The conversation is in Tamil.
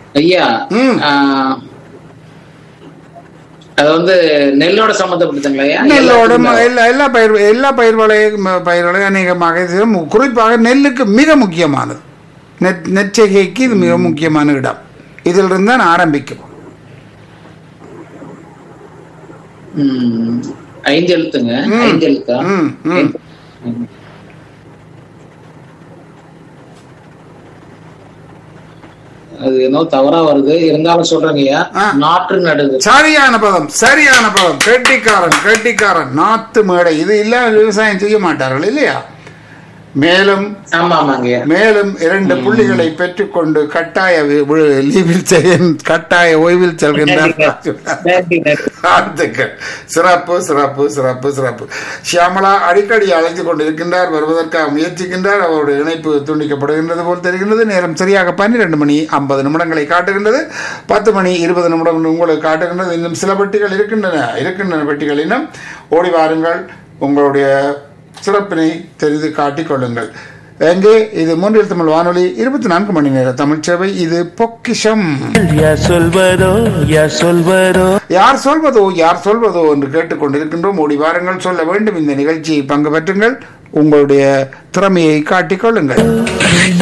ஐயா ம். ஆ, அது வந்து நெல்லோட சம்பந்தப்பட்டதுங்களா ஐயா நெல்லோட எல்லாத்துக்குமே? ம- எல்லா எல்லா பயிர் எல்லா பயிர் வகை பயிர்களையும் அநேகமாக இது மு- குறிப்பாக நெல்லுக்கு மிக முக்கியமானது நெற் நெற்செய்கைக்கு இது மிக முக்கியமான இடம் இதிலிருந்து தான் ஆரம்பிக்கும் ம், ஐந்து எழுத்துங்க ம். ஐந்து எழுத்தா ம், ம். ம். அது என்னோ தவறா வருது இருந்தாலும் சொல்றேங்க ஐயா ஆ. நாற்று நடுது சரியான பதம் சரியான பதம் கெட்டிக்காரன் கெட்டிக்காரன் நாத்து மேடை இது இல்லாம விவசாயம் செய்ய மாட்டார்கள் இல்லையா மேலும் ஆமா ஆமாங்க ஐயா மேலும் இரண்டு புள்ளிகளை பெற்றுக்கொண்டு கட்டாய வி- வி- லீவில் செய்ய கட்டாய ஓய்வில் செல்கின்றார் நன்றி, நன்றி. வாழ்த்துக்கள் சிறப்பு சிறப்பு சிறப்பு சிறப்பு ஷியாமலா அடிக்கடி அழைத்து கொண்டிருக்கின்றார் வருவதற்காக முயற்சிக்கின்றார் அவருடைய இணைப்பு துண்டிக்கப்படுகின்றது போல் தெரிகின்றது நேரம் சரியாக பன்னிரண்டு மணி ஐம்பது நிமிடங்களை காட்டுகின்றது பத்து மணி இருபது நிமிடம் உங்களுக்கு காட்டுகின்றது இன்னும் சில பெட்டிகள் இருக்கின்றன இருக்கின்றன பெட்டிகள் இன்னும் ஓடி வாருங்கள் உங்களுடைய சிறப்பினை தெரிந்து காட்டிக் கொள்ளுங்கள் எங்கே இது மூன்றில் தமிழ் வானொலி இருபத்தி நான்கு மணி நேர தமிழ் சேவை இது பொக்கிஷம் யார் சொல்வதோ யார் சொல்வதோ யார் சொல்வதோ யார் சொல்வதோ என்று கேட்டுக்கொண்டிருக்கின்றோம் ஓடி வாருங்கள் சொல்ல வேண்டும் இந்த நிகழ்ச்சியை பங்கு பெற்றுங்கள் உங்களுடைய திறமையை காட்டிக் கொள்ளுங்கள்